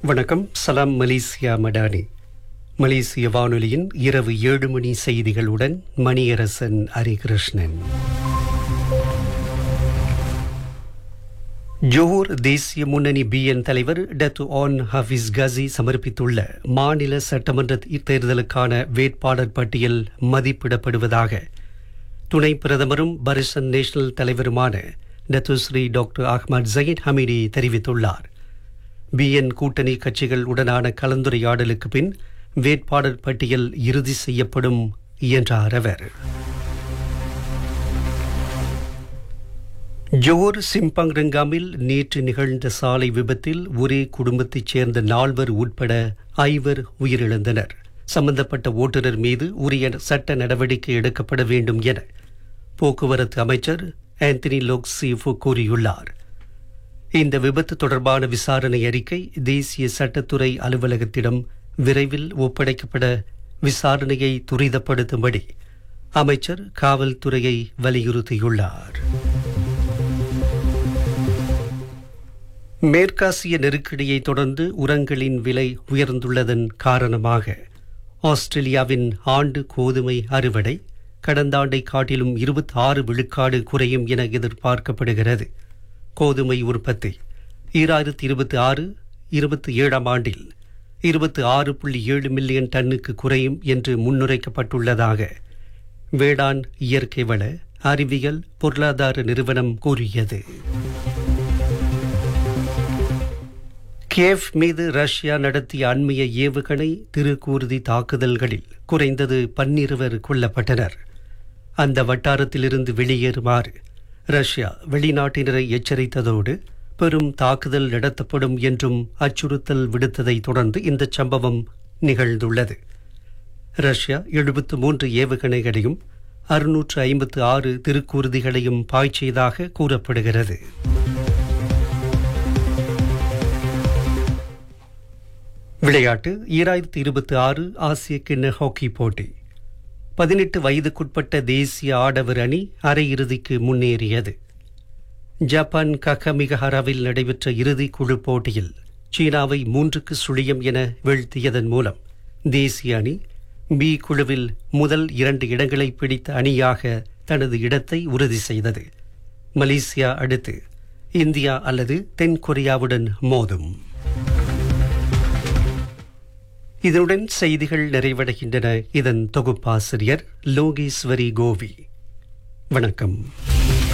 வணக்கம் சலாம் மலேசியா மடானி மலேசிய வானொலியின் இரவு ஏழு மணி செய்திகளுடன் மணியரசன் ஹரிகிருஷ்ணன் ஜோஹர் தேசிய முன்னணி பிஎன் தலைவர் டத்து ஆன் ஹஃபிஸ் கசி சமர்ப்பித்துள்ள மாநில சட்டமன்ற தேர்தலுக்கான வேட்பாளர் பட்டியல் மதிப்பிடப்படுவதாக துணை பிரதமரும் பரிசன் நேஷனல் தலைவருமான Datuk Sri doctor Ahmad Zahid Hamidi தெரிவித்துள்ளார் பிஎன் கூட்டணி கட்சிகள் உடனான கலந்துரையாடலுக்கு பின் வேட்பாளர் பட்டியல் இறுதி செய்யப்படும் என்றார் அவர் ஜோர் சிம்பங் ரங்காமில் நேற்று நிகழ்ந்த சாலை விபத்தில் ஒரே குடும்பத்தைச் சேர்ந்த நால்வர் உட்பட ஐவர் உயிரிழந்தனர் சம்பந்தப்பட்ட ஓட்டுநர் மீது உரிய சட்ட நடவடிக்கை எடுக்கப்பட வேண்டும் என போக்குவரத்து அமைச்சர் ஆந்தனி லோக் சீஃபு கூறியுள்ளார் இந்த விபத்து தொடர்பான விசாரணை அறிக்கை தேசிய சட்டத்துறை அலுவலகத்திடம் விரைவில் ஒப்படைக்கப்பட விசாரணையை துரிதப்படுத்தும்படி அமைச்சர் காவல்துறையை வலியுறுத்தியுள்ளார் மேற்காசிய நெருக்கடியை தொடர்ந்து உரங்களின் விலை உயர்ந்துள்ளதன் காரணமாக ஆஸ்திரேலியாவின் ஆண்டு கோதுமை அறுவடை கடந்த ஆண்டை காட்டிலும் இருபத்தி ஆறு விழுக்காடு குறையும் என எதிர்பார்க்கப்படுகிறது கோதுமை உற்பத்தி ஈராயிரத்தி இருபத்தி ஆறு இருபத்தி ஏழாம் ஆண்டில் இருபத்தி ஆறு புள்ளி ஏழு மில்லியன் டன்னுக்கு குறையும் என்று முன்னுரைக்கப்பட்டுள்ளதாக வேளாண் இயற்கை வள அறிவியல் பொருளாதார நிறுவனம் கூறியது கேவ் மீது ரஷ்யா நடத்திய அண்மைய ஏவுகணை திருக்கூறுதி தாக்குதல்களில் குறைந்தது பன்னிருவர் கொல்லப்பட்டனர் அந்த வட்டாரத்திலிருந்து வெளியேறுமாறு ரஷ்யா வெளிநாட்டினரை எச்சரித்ததோடு பெரும் தாக்குதல் நடத்தப்படும் என்றும் அச்சுறுத்தல் விடுத்ததை தொடர்ந்து இந்த சம்பவம் நிகழ்ந்துள்ளது ரஷ்யா எழுபத்து மூன்று ஏவுகணைகளையும் அறுநூற்று ஐம்பத்து ஆறு திருக்கூறுதிகளையும் பாய்ச்சியதாக கூறப்படுகிறது விளையாட்டு ஈராயிரத்தி இருபத்தி ஆறு ஆசிய கிண்ண ஹாக்கி போட்டி பதினெட்டு வயதுக்குட்பட்ட தேசிய ஆடவர் அணி அரையிறுதிக்கு முன்னேறியது ஜப்பான் ககமிகஹராவில் நடைபெற்ற இறுதி குழு போட்டியில் சீனாவை மூன்றுக்கு சுழியம் என வீழ்த்தியதன் மூலம் தேசிய அணி பி குழுவில் முதல் இரண்டு இடங்களை பிடித்த அணியாக தனது இடத்தை உறுதி செய்தது மலேசியா அடுத்து இந்தியா அல்லது தென்கொரியாவுடன் மோதும் இதனுடன் செய்திகள் நிறைவடைகின்றன இதன் தொகுப்பாசிரியர் லோகேஸ்வரி கோவி வணக்கம்